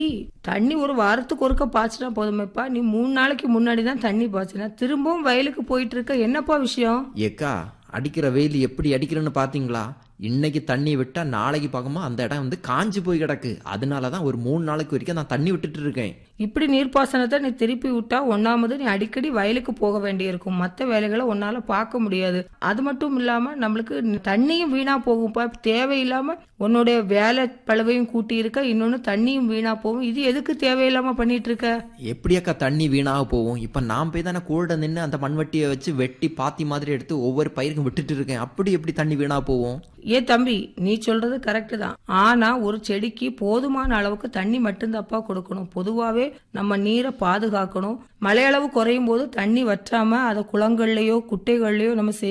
தண்ணி ஒரு வாரத்துக்கு ஒருக்க பாய்ச்சினா போதுமேப்பா நீ மூணு நாளைக்கு முன்னாடி தான் தண்ணி பாய்ச்சினா திரும்பவும் வயலுக்கு போயிட்டு இருக்க என்னப்பா விஷயம் ஏக்கா அடிக்கிற வெயில் எப்படி அடிக்கிறேன்னு பாத்தீங்களா இன்னைக்கு தண்ணி விட்டா நாளைக்கு பார்க்கும்போது அந்த இடம் வந்து காஞ்சு போய் கிடக்கு அதனால தான் ஒரு மூணு நாளைக்கு வரைக்கும் நான் தண்ணி விட்டுட்டு இருக்கேன் இப்படி நீர்ப்பாசனத்தை நீ திருப்பி விட்டா ஒண்ணாமது நீ அடிக்கடி வயலுக்கு போக வேண்டியிருக்கும் மற்ற வேலைகளை உன்னால பார்க்க முடியாது அது மட்டும் இல்லாம நம்மளுக்கு தண்ணியும் வீணா போகும்ப்பா தேவையில்லாம உன்னுடைய வேலை பழுவையும் கூட்டி இருக்க இன்னொன்னு தண்ணியும் வீணா போகும் இது எதுக்கு தேவையில்லாம பண்ணிட்டு இருக்க எப்படியாக்கா தண்ணி வீணாக போகும் இப்போ நான் போய் தானே கூட நின்று அந்த மண்வெட்டியை வச்சு வெட்டி பாத்தி மாதிரி எடுத்து ஒவ்வொரு பயிருக்கும் விட்டுட்டு இருக்கேன் அப்படி எப்படி தண்ணி வீணாக போகும் ஏ தம்பி நீ சொல்றது கரெக்ட் தான் ஆனா ஒரு செடிக்கு போதுமான அளவுக்கு தண்ணி மட்டும்தாப்பா கொடுக்கணும் பொதுவாவே நம்ம நீரை பாதுகாக்கணும் மழையளவு குறையும் போது தண்ணி வற்றாம அதை குளங்கள்லயோ குட்டைகள்லயோ நம்ம சே